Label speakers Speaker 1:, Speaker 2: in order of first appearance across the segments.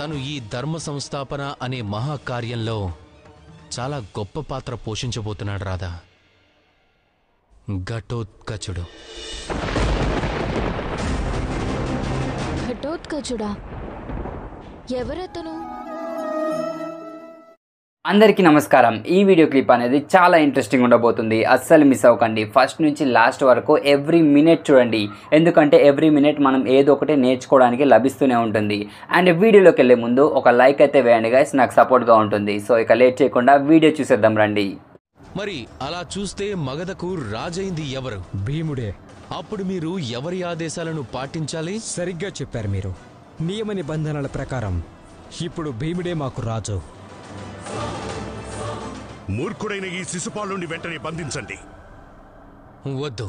Speaker 1: తను ఈ ధర్మ సంస్థాపన అనే మహాకార్యంలో చాలా గొప్ప పాత్ర పోషించబోతున్నాడు రాధా ఘటోత్కచుడు
Speaker 2: ఘటోత్కచుడా ఎవరతను
Speaker 3: అందరికీ నమస్కారం ఈ వీడియో క్లిప్ అనేది చాలా ఇంట్రెస్టింగ్ ఉండబోతుంది అస్సలు మిస్ అవ్వకండి ఫస్ట్ నుంచి లాస్ట్ వరకు ఎవ్రీ మినిట్ చూడండి ఎందుకంటే ఎవ్రీ మినిట్ మనం ఏదో ఒకటి నేర్చుకోవడానికి లభిస్తూనే ఉంటుంది అండ్ వీడియోలోకి వెళ్ళే ముందు ఒక లైక్ అయితే వేయండి గైస్ నాకు సపోర్ట్గా ఉంటుంది సో ఇక లేట్ చేయకుండా వీడియో చూసేద్దాం రండి
Speaker 1: మరి అలా చూస్తే మగధకు రాజైంది ఎవరు
Speaker 4: భీముడే
Speaker 1: అప్పుడు మీరు ఎవరి ఆదేశాలను పాటించాలి
Speaker 4: సరిగ్గా చెప్పారు మీరు నియమ నిబంధనల ప్రకారం ఇప్పుడు భీముడే మాకు రాజు
Speaker 5: మూర్ఖుడైన ఈ శిశుపాలుని వెంటనే బంధించండి
Speaker 1: వద్దు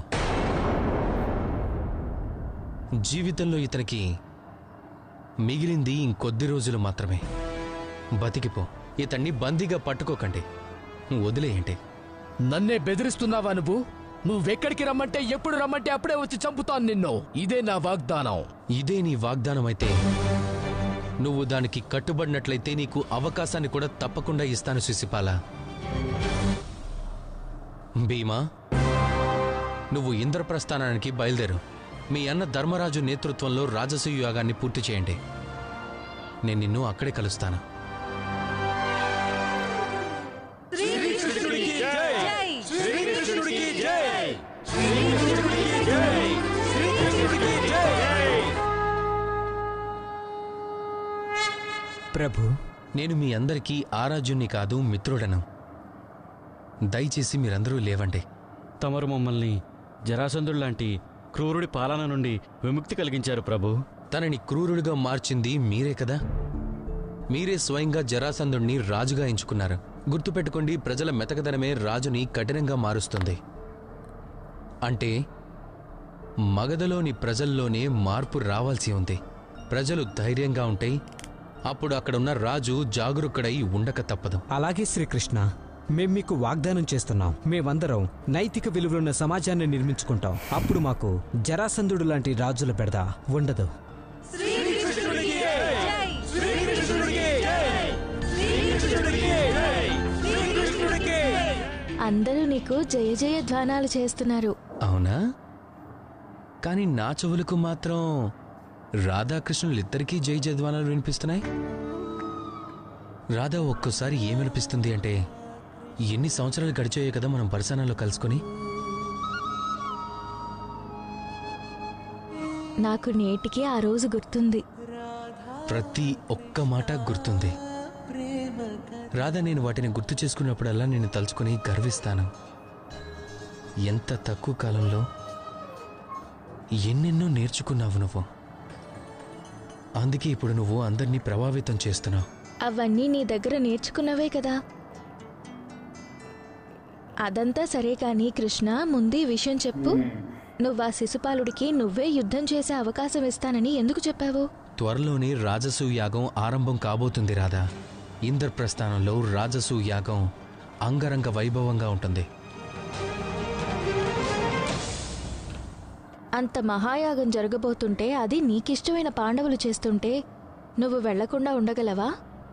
Speaker 1: జీవితంలో ఇతనికి మిగిలింది ఇంకొద్ది రోజులు మాత్రమే బతికిపో ఇతన్ని బందీగా పట్టుకోకండి వదిలేయండి
Speaker 6: నన్నే బెదిరిస్తున్నావా నువ్వు నువ్వెక్కడికి రమ్మంటే ఎప్పుడు రమ్మంటే అప్పుడే వచ్చి చంపుతాను నిన్ను ఇదే నా వాగ్దానం
Speaker 1: ఇదే నీ వాగ్దానం అయితే నువ్వు దానికి కట్టుబడినట్లయితే నీకు అవకాశాన్ని కూడా తప్పకుండా ఇస్తాను శిశిపాల భీమా నువ్వు ఇంద్రప్రస్థానానికి బయలుదేరు మీ అన్న ధర్మరాజు నేతృత్వంలో రాజసూయ యాగాన్ని పూర్తి చేయండి నేను నిన్ను అక్కడే కలుస్తాను
Speaker 4: ప్రభు
Speaker 1: నేను మీ అందరికీ ఆరాధ్యుణ్ణి కాదు మిత్రుడను దయచేసి మీరందరూ లేవండి
Speaker 7: తమరు మమ్మల్ని జరాసంధుడు లాంటి క్రూరుడి పాలన నుండి విముక్తి కలిగించారు ప్రభు
Speaker 1: తనని క్రూరుడిగా మార్చింది మీరే కదా మీరే స్వయంగా జరాసంధుణ్ణి రాజుగా ఎంచుకున్నారు గుర్తుపెట్టుకోండి ప్రజల మెతకదనమే రాజుని కఠినంగా మారుస్తుంది అంటే మగధలోని ప్రజల్లోనే మార్పు రావాల్సి ఉంది ప్రజలు ధైర్యంగా ఉంటే అప్పుడు అక్కడున్న రాజు జాగరూకుడై ఉండక తప్పదు
Speaker 4: అలాగే శ్రీకృష్ణ మేం మీకు వాగ్దానం చేస్తున్నాం మేమందరం నైతిక విలువలున్న సమాజాన్ని నిర్మించుకుంటాం అప్పుడు మాకు జరాసంధుడు లాంటి రాజుల బెడద ఉండదు
Speaker 2: అందరూ నీకు జయ జయ ధ్వానాలు చేస్తున్నారు
Speaker 1: అవునా కానీ నా చెవులకు మాత్రం రాధాకృష్ణులిద్దరికీ జై జద్వానాలు వినిపిస్తున్నాయి రాధా ఒక్కోసారి ఏమనిపిస్తుంది అంటే ఎన్ని సంవత్సరాలు గడిచాయో కదా మనం పరిసరాల్లో కలుసుకొని
Speaker 2: నాకు నేటికి ఆ రోజు గుర్తుంది
Speaker 1: ప్రతి ఒక్క మాట గుర్తుంది రాధా నేను వాటిని గుర్తు చేసుకున్నప్పుడల్లా నేను తలుచుకొని గర్విస్తాను ఎంత తక్కువ కాలంలో ఎన్నెన్నో నేర్చుకున్నావు నువ్వు అందుకే ఇప్పుడు నువ్వు అందరినీ ప్రభావితం చేస్తున్నావు
Speaker 2: అవన్నీ నీ దగ్గర నేర్చుకున్నవే కదా అదంతా సరే కానీ కృష్ణ ముందు ఈ విషయం చెప్పు నువ్వు ఆ శిశుపాలుడికి నువ్వే యుద్ధం చేసే అవకాశం ఇస్తానని ఎందుకు చెప్పావు
Speaker 1: త్వరలోనే రాజసూ యాగం ఆరంభం కాబోతుంది రాధా ఇంద్రప్రస్థానంలో రాజసూ యాగం అంగరంగ వైభవంగా ఉంటుంది
Speaker 2: అంత మహాయాగం జరగబోతుంటే అది నీకిష్టమైన పాండవులు చేస్తుంటే నువ్వు వెళ్లకుండా ఉండగలవా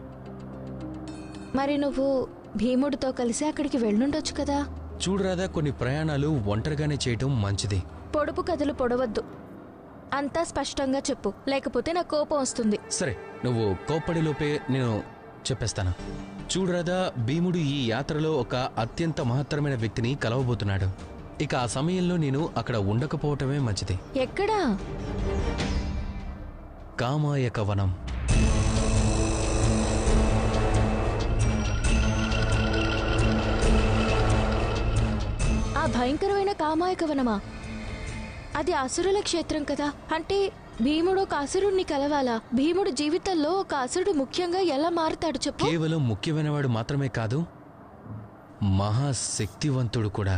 Speaker 2: మరి నువ్వు భీముడితో కలిసి అక్కడికి వెళ్ళుండొచ్చు కదా
Speaker 1: చూడు రాధా కొన్ని ప్రయాణాలు ఒంటరిగానే చేయటం మంచిది
Speaker 2: పొడుపు కథలు పొడవద్దు అంతా స్పష్టంగా చెప్పు లేకపోతే నాకు కోపం వస్తుంది
Speaker 1: సరే నువ్వు కోప్పడిలోపే నేను చెప్పేస్తాను చూడు రాధా భీముడు ఈ యాత్రలో ఒక అత్యంత మహత్తరమైన వ్యక్తిని కలవబోతున్నాడు ఇక ఆ సమయంలో నేను అక్కడ ఉండకపోవటమే మంచిది
Speaker 2: ఎక్కడా
Speaker 1: కామాయక వనం
Speaker 2: ఆ భయంకరమైన కామాయక వనమా అది అసురుల క్షేత్రం కదా అంటే భీముడు ఒక అసురుణ్ణి కలవాలా భీముడు జీవితంలో ఒక అసురుడు ముఖ్యంగా ఎలా మారుతాడు చెప్పు
Speaker 1: కేవలం ముఖ్యమైనవాడు మాత్రమే కాదు మహాశక్తివంతుడు కూడా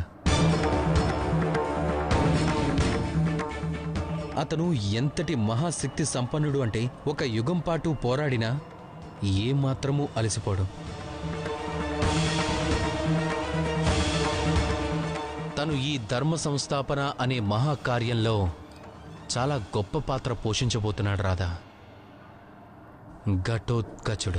Speaker 1: అతను ఎంతటి మహాశక్తి సంపన్నుడు అంటే ఒక యుగం పాటు పోరాడినా ఏమాత్రమూ అలసిపోడు తను ఈ ధర్మ సంస్థాపన అనే మహాకార్యంలో చాలా గొప్ప పాత్ర పోషించబోతున్నాడు రాధా ఘటోత్కచుడు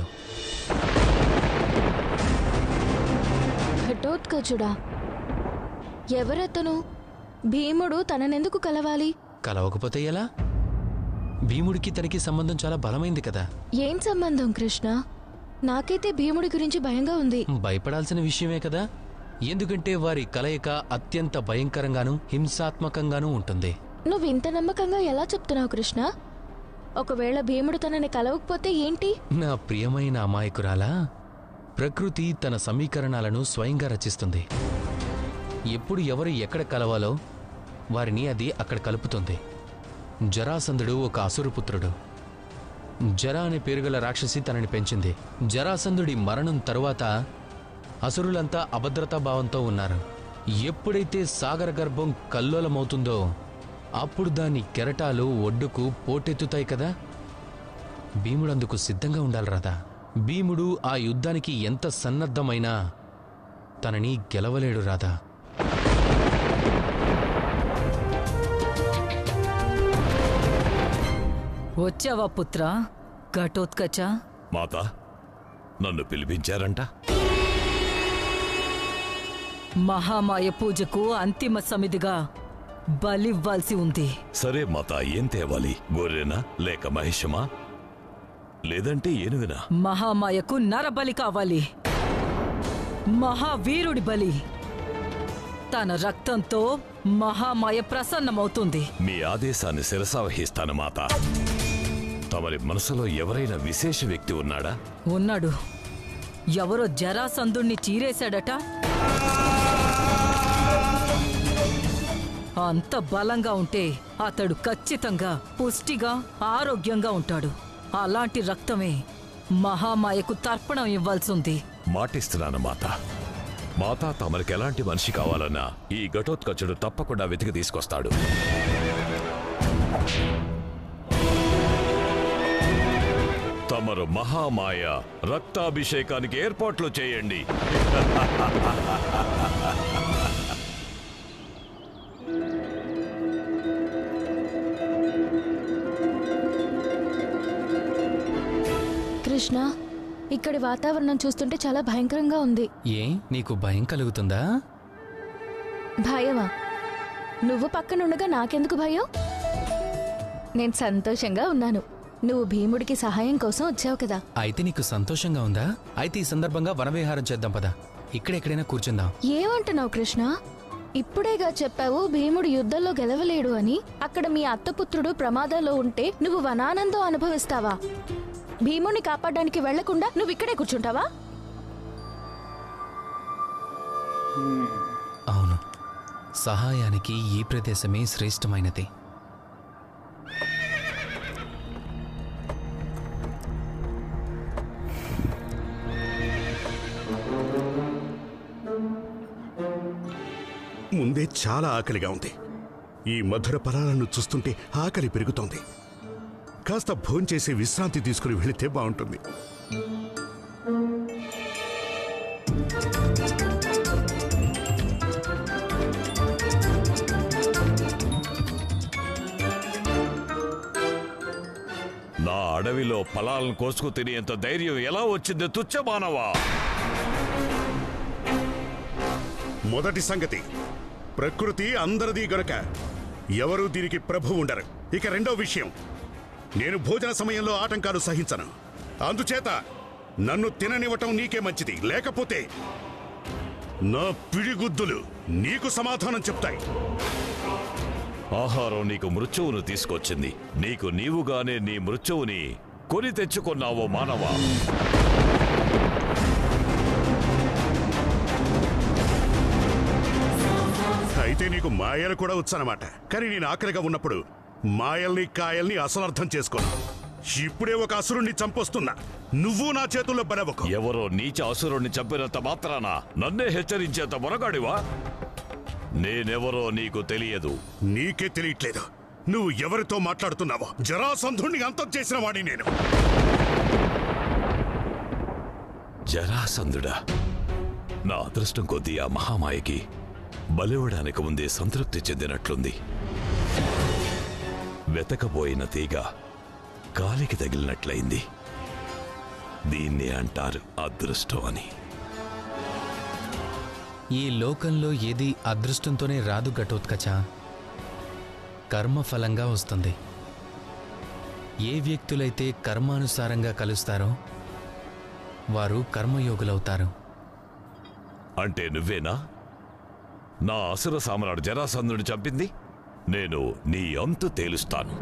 Speaker 2: ఘటోత్కచుడా ఎవరతను భీముడు తననెందుకు కలవాలి
Speaker 1: కలవకపోతే ఎలా భీముడికి తనకి సంబంధం చాలా బలమైంది కదా
Speaker 2: ఏం సంబంధం కృష్ణ నాకైతే భీముడి గురించి భయంగా ఉంది
Speaker 1: భయపడాల్సిన విషయమే కదా ఎందుకంటే వారి కలయిక అత్యంత భయంకరంగానూ హింసాత్మకంగానూ ఉంటుంది
Speaker 2: నువ్వు ఇంత నమ్మకంగా ఎలా చెప్తున్నావు కృష్ణ ఒకవేళ భీముడు తనని కలవకపోతే ఏంటి
Speaker 1: నా ప్రియమైన అమాయకురాలా ప్రకృతి తన సమీకరణాలను స్వయంగా రచిస్తుంది ఎప్పుడు ఎవరు ఎక్కడ కలవాలో వారిని అది అక్కడ కలుపుతుంది జరాసంధుడు ఒక అసురపుత్రుడు జర అనే పేరుగల రాక్షసి తనని పెంచింది జరాసంధుడి మరణం తరువాత అసురులంతా అభద్రతా భావంతో ఉన్నారు ఎప్పుడైతే సాగర గర్భం కల్లోలమవుతుందో అప్పుడు దాని కెరటాలు ఒడ్డుకు పోటెత్తుతాయి కదా భీముడందుకు సిద్ధంగా ఉండాలి రాదా భీముడు ఆ యుద్ధానికి ఎంత సన్నద్ధమైనా తనని గెలవలేడు రాదా
Speaker 8: వచ్చావా పుత్ర ఘటోత్కచ
Speaker 5: మాత నన్ను పిలిపించారంట
Speaker 8: మహామాయ పూజకు అంతిమ సమిదిగా బలివ్వాల్సి ఉంది
Speaker 5: సరే మాత ఏం తేవాలి గొర్రెనా లేక మహిషమా లేదంటే ఏనుగునా
Speaker 8: మహామాయకు నరబలి కావాలి మహావీరుడి బలి తన రక్తంతో మహామాయ ప్రసన్నమవుతుంది
Speaker 5: మీ ఆదేశాన్ని శిరసావహిస్తాను మాత తమరి మనసులో ఎవరైనా విశేష వ్యక్తి ఉన్నాడా
Speaker 8: ఉన్నాడు ఎవరో జరాసంధుణ్ణి చీరేశాడట అంత బలంగా ఉంటే అతడు ఖచ్చితంగా పుష్టిగా ఆరోగ్యంగా ఉంటాడు అలాంటి రక్తమే మహామాయకు తర్పణం ఇవ్వాల్సింది
Speaker 5: మాటిస్తున్నాను మాత మాత తమరికి ఎలాంటి మనిషి కావాలన్నా ఈ ఘటోత్కచుడు తప్పకుండా వెతికి తీసుకొస్తాడు తమరు మహామాయ రక్తాభిషేకానికి ఏర్పాట్లు చేయండి
Speaker 2: కృష్ణ ఇక్కడి వాతావరణం చూస్తుంటే చాలా భయంకరంగా ఉంది
Speaker 1: ఏ నీకు భయం కలుగుతుందా
Speaker 2: భయమా నువ్వు పక్కనుండగా నాకెందుకు భయం నేను సంతోషంగా ఉన్నాను నువ్వు భీముడికి సహాయం కోసం వచ్చావు కదా
Speaker 1: అయితే నీకు సంతోషంగా ఉందా అయితే ఈ సందర్భంగా వనవిహారం చేద్దాం పదా ఇక్కడెక్కడైనా కూర్చుందాం
Speaker 2: ఏమంటున్నావు కృష్ణ ఇప్పుడేగా చెప్పావు భీముడు యుద్ధంలో గెలవలేడు అని అక్కడ మీ అత్తపుత్రుడు ప్రమాదంలో ఉంటే నువ్వు వనానందం అనుభవిస్తావా భీముడిని కాపాడడానికి వెళ్లకుండా నువ్వు ఇక్కడే కూర్చుంటావా
Speaker 1: అవును సహాయానికి ఈ ప్రదేశమే శ్రేష్టమైనది
Speaker 5: ముందే చాలా ఆకలిగా ఉంది ఈ మధుర ఫలాలను చూస్తుంటే ఆకలి పెరుగుతోంది కాస్త భోంచేసి విశ్రాంతి తీసుకుని వెళితే బాగుంటుంది నా అడవిలో ఫలాలను కోసుకు తినేంత ధైర్యం ఎలా వచ్చింది తుచ్చమానవా మొదటి సంగతి ప్రకృతి అందరిది గనుక ఎవరూ దీనికి ప్రభు ఉండరు ఇక రెండో విషయం నేను భోజన సమయంలో ఆటంకాలు సహించను అందుచేత నన్ను తిననివ్వటం నీకే మంచిది లేకపోతే నా పిడిగుద్దులు నీకు సమాధానం చెప్తాయి ఆహారం నీకు మృత్యువును తీసుకొచ్చింది నీకు నీవుగానే నీ మృత్యువుని కొని తెచ్చుకున్నావో మానవా అయితే నీకు మాయలు కూడా వచ్చనమాట కానీ నేను ఆకలిగా ఉన్నప్పుడు మాయల్ని కాయల్ని అసలు అర్థం చేసుకోను ఇప్పుడే ఒక అసురుణ్ణి చంపొస్తున్నా నువ్వు నా చేతుల్లో బలవకు ఎవరో నీచ అసురుణ్ణి చంపినంత మాత్రాన నన్నే హెచ్చరించేంత మొరగాడివా నేనెవరో నీకు తెలియదు నీకే తెలియట్లేదు నువ్వు ఎవరితో మాట్లాడుతున్నావో జరాసంధుణ్ణి అంతం చేసిన వాడి నేను జరాసంధుడా నా అదృష్టం కొద్దీ ఆ మహామాయకి బలివ్వడానికి ముందే సంతృప్తి చెందినట్లుంది వెతకబోయిన తీగ కాలికి తగిలినట్లయింది
Speaker 9: దీన్ని అంటారు అదృష్టం అని
Speaker 1: ఈ లోకంలో ఏది అదృష్టంతోనే రాదు ఘటోత్కచ కర్మఫలంగా వస్తుంది ఏ వ్యక్తులైతే కర్మానుసారంగా కలుస్తారో వారు కర్మయోగులవుతారు
Speaker 9: అంటే నువ్వేనా నా అసుర సామ్రాడు జరాసంధుని చంపింది నేను నీ అంతు తేలుస్తాను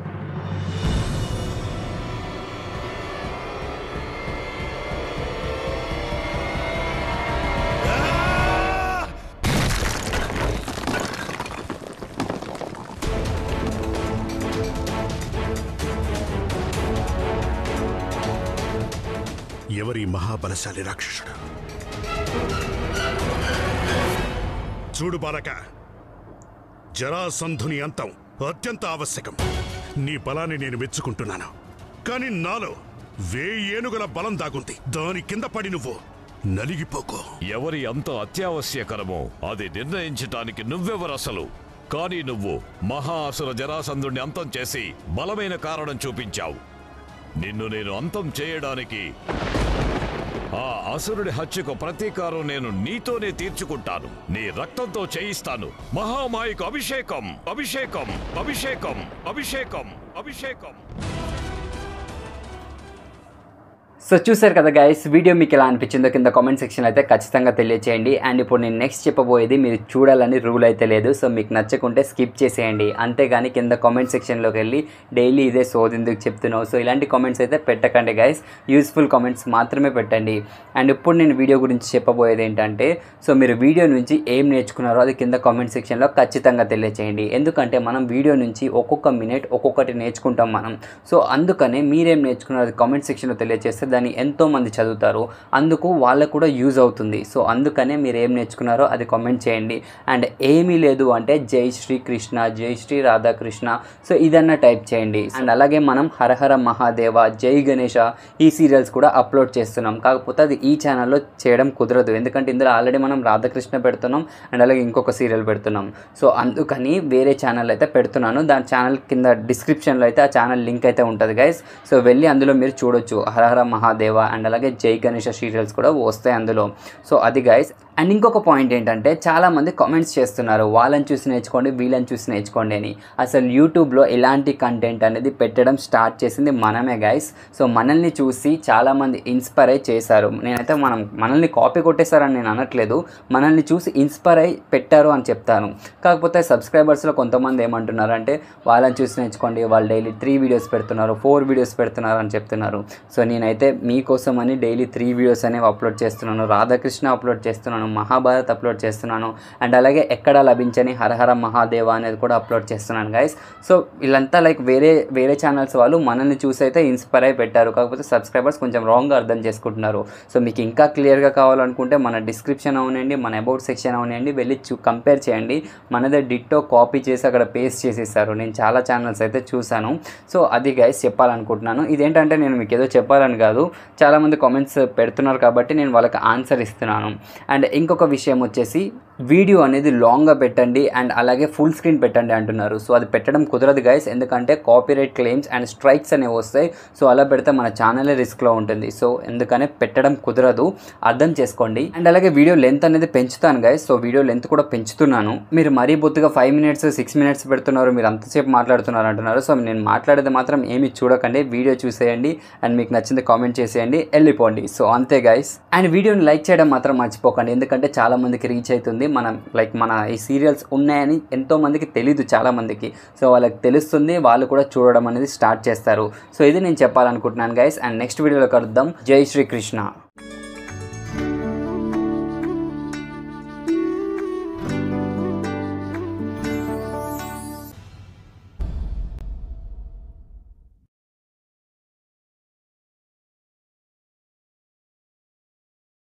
Speaker 5: ఎవరి మహాబలశాలి రాక్షసుడు చూడు బాలక జరాసంధుని అంతం అత్యంత ఆవశ్యకం నీ బలాన్ని నేను మెచ్చుకుంటున్నాను కానీ నాలో వేయి ఏనుగుల బలం దాగుంది దాని కింద పడి నువ్వు నలిగిపోకో
Speaker 9: ఎవరి అంత అత్యావశ్యకరమో అది నిర్ణయించటానికి నువ్వెవరసలు కానీ నువ్వు మహా అసుర జరాసంధుణ్ణి అంతం చేసి బలమైన కారణం చూపించావు నిన్ను నేను అంతం చేయడానికి ఆ అసురుడి హత్యకు ప్రతీకారం నేను నీతోనే తీర్చుకుంటాను నీ రక్తంతో చేయిస్తాను మహామాయకు అభిషేకం అభిషేకం అభిషేకం అభిషేకం అభిషేకం
Speaker 3: సో చూసారు కదా గైస్ వీడియో మీకు ఎలా అనిపించిందో కింద కామెంట్ సెక్షన్ అయితే ఖచ్చితంగా తెలియచేయండి అండ్ ఇప్పుడు నేను నెక్స్ట్ చెప్పబోయేది మీరు చూడాలని రూల్ అయితే లేదు సో మీకు నచ్చకుంటే స్కిప్ చేసేయండి అంతేగాని కింద కామెంట్ సెక్షన్లోకి వెళ్ళి డైలీ ఇదే సోదెందుకు చెప్తున్నావు సో ఇలాంటి కామెంట్స్ అయితే పెట్టకండి గైస్ యూస్ఫుల్ కామెంట్స్ మాత్రమే పెట్టండి అండ్ ఇప్పుడు నేను వీడియో గురించి చెప్పబోయేది ఏంటంటే సో మీరు వీడియో నుంచి ఏం నేర్చుకున్నారో అది కింద కామెంట్ సెక్షన్లో ఖచ్చితంగా తెలియచేయండి ఎందుకంటే మనం వీడియో నుంచి ఒక్కొక్క మినిట్ ఒక్కొక్కటి నేర్చుకుంటాం మనం సో అందుకనే మీరేం నేర్చుకున్నారో అది కామెంట్ సెక్షన్లో తెలియజేస్తే దాన్ని ఎంతో మంది చదువుతారు అందుకు వాళ్ళకు కూడా యూజ్ అవుతుంది సో అందుకనే మీరు ఏం నేర్చుకున్నారో అది కామెంట్ చేయండి అండ్ ఏమీ లేదు అంటే జై శ్రీ కృష్ణ జై శ్రీ రాధాకృష్ణ సో ఇదన్నా టైప్ చేయండి అండ్ అలాగే మనం హరహర మహాదేవ జై గణేష ఈ సీరియల్స్ కూడా అప్లోడ్ చేస్తున్నాం కాకపోతే అది ఈ ఛానల్లో చేయడం కుదరదు ఎందుకంటే ఇందులో ఆల్రెడీ మనం రాధాకృష్ణ పెడుతున్నాం అండ్ అలాగే ఇంకొక సీరియల్ పెడుతున్నాం సో అందుకని వేరే ఛానల్ అయితే పెడుతున్నాను దాని ఛానల్ కింద డిస్క్రిప్షన్లో అయితే ఆ ఛానల్ లింక్ అయితే ఉంటుంది గైస్ సో వెళ్ళి అందులో మీరు చూడొచ్చు హరహర మహాదేవ అండ్ అలాగే జై గణేష సీరియల్స్ కూడా వస్తాయి అందులో సో అది గైస్ అండ్ ఇంకొక పాయింట్ ఏంటంటే చాలామంది కామెంట్స్ చేస్తున్నారు వాళ్ళని చూసి నేర్చుకోండి వీళ్ళని చూసి నేర్చుకోండి అని అసలు యూట్యూబ్లో ఇలాంటి కంటెంట్ అనేది పెట్టడం స్టార్ట్ చేసింది మనమే గైస్ సో మనల్ని చూసి చాలామంది ఇన్స్పైర్ అయి చేశారు నేనైతే మనం మనల్ని కాపీ కొట్టేశారని నేను అనట్లేదు మనల్ని చూసి ఇన్స్పైర్ అయి పెట్టారు అని చెప్తాను కాకపోతే సబ్స్క్రైబర్స్లో కొంతమంది ఏమంటున్నారు అంటే వాళ్ళని చూసి నేర్చుకోండి వాళ్ళు డైలీ త్రీ వీడియోస్ పెడుతున్నారు ఫోర్ వీడియోస్ పెడుతున్నారు అని చెప్తున్నారు సో నేనైతే మీకోసం అని డైలీ త్రీ వీడియోస్ అనేవి అప్లోడ్ చేస్తున్నాను రాధాకృష్ణ అప్లోడ్ చేస్తున్నాను మహాభారత్ అప్లోడ్ చేస్తున్నాను అండ్ అలాగే ఎక్కడ లభించని హరహర మహాదేవ అనేది కూడా అప్లోడ్ చేస్తున్నాను గైస్ సో వీళ్ళంతా లైక్ వేరే వేరే ఛానల్స్ వాళ్ళు మనల్ని చూసి అయితే ఇన్స్పైర్ అయి పెట్టారు కాకపోతే సబ్స్క్రైబర్స్ కొంచెం రాంగ్గా అర్థం చేసుకుంటున్నారు సో మీకు ఇంకా క్లియర్గా కావాలనుకుంటే మన డిస్క్రిప్షన్ అవునండి మన అబౌట్ సెక్షన్ అవునండి వెళ్ళి చూ కంపేర్ చేయండి మనదే డిట్టో కాపీ చేసి అక్కడ పేస్ట్ చేసేసారు నేను చాలా ఛానల్స్ అయితే చూశాను సో అది గైస్ చెప్పాలనుకుంటున్నాను ఇదేంటంటే నేను మీకు ఏదో చెప్పాలని కాదు చాలామంది కామెంట్స్ పెడుతున్నారు కాబట్టి నేను వాళ్ళకి ఆన్సర్ ఇస్తున్నాను అండ్ ఇంకొక విషయం వచ్చేసి వీడియో అనేది లాంగ్గా పెట్టండి అండ్ అలాగే ఫుల్ స్క్రీన్ పెట్టండి అంటున్నారు సో అది పెట్టడం కుదరదు గైస్ ఎందుకంటే కాపీరైట్ క్లెయిమ్స్ అండ్ స్ట్రైక్స్ అనేవి వస్తాయి సో అలా పెడితే మన ఛానలే రిస్క్లో ఉంటుంది సో ఎందుకనే పెట్టడం కుదరదు అర్థం చేసుకోండి అండ్ అలాగే వీడియో లెంత్ అనేది పెంచుతాను గైస్ సో వీడియో లెంత్ కూడా పెంచుతున్నాను మీరు మరీ బొత్తుగా ఫైవ్ మినిట్స్ సిక్స్ మినిట్స్ పెడుతున్నారు మీరు అంతసేపు మాట్లాడుతున్నారు అంటున్నారు సో నేను మాట్లాడేది మాత్రం ఏమి చూడకండి వీడియో చూసేయండి అండ్ మీకు నచ్చింది కామెంట్ చేసేయండి వెళ్ళిపోండి సో అంతే గైస్ అండ్ వీడియోని లైక్ చేయడం మాత్రం మర్చిపోకండి ఎందుకంటే చాలా మందికి రీచ్ అవుతుంది మనం లైక్ మన ఈ సీరియల్స్ ఉన్నాయని ఎంతో మందికి తెలీదు చాలా మందికి సో వాళ్ళకి తెలుస్తుంది వాళ్ళు కూడా చూడడం అనేది స్టార్ట్ చేస్తారు సో ఇది నేను చెప్పాలనుకుంటున్నాను గైస్ అండ్ నెక్స్ట్ వీడియోలో కలుద్దాం జై శ్రీకృష్ణ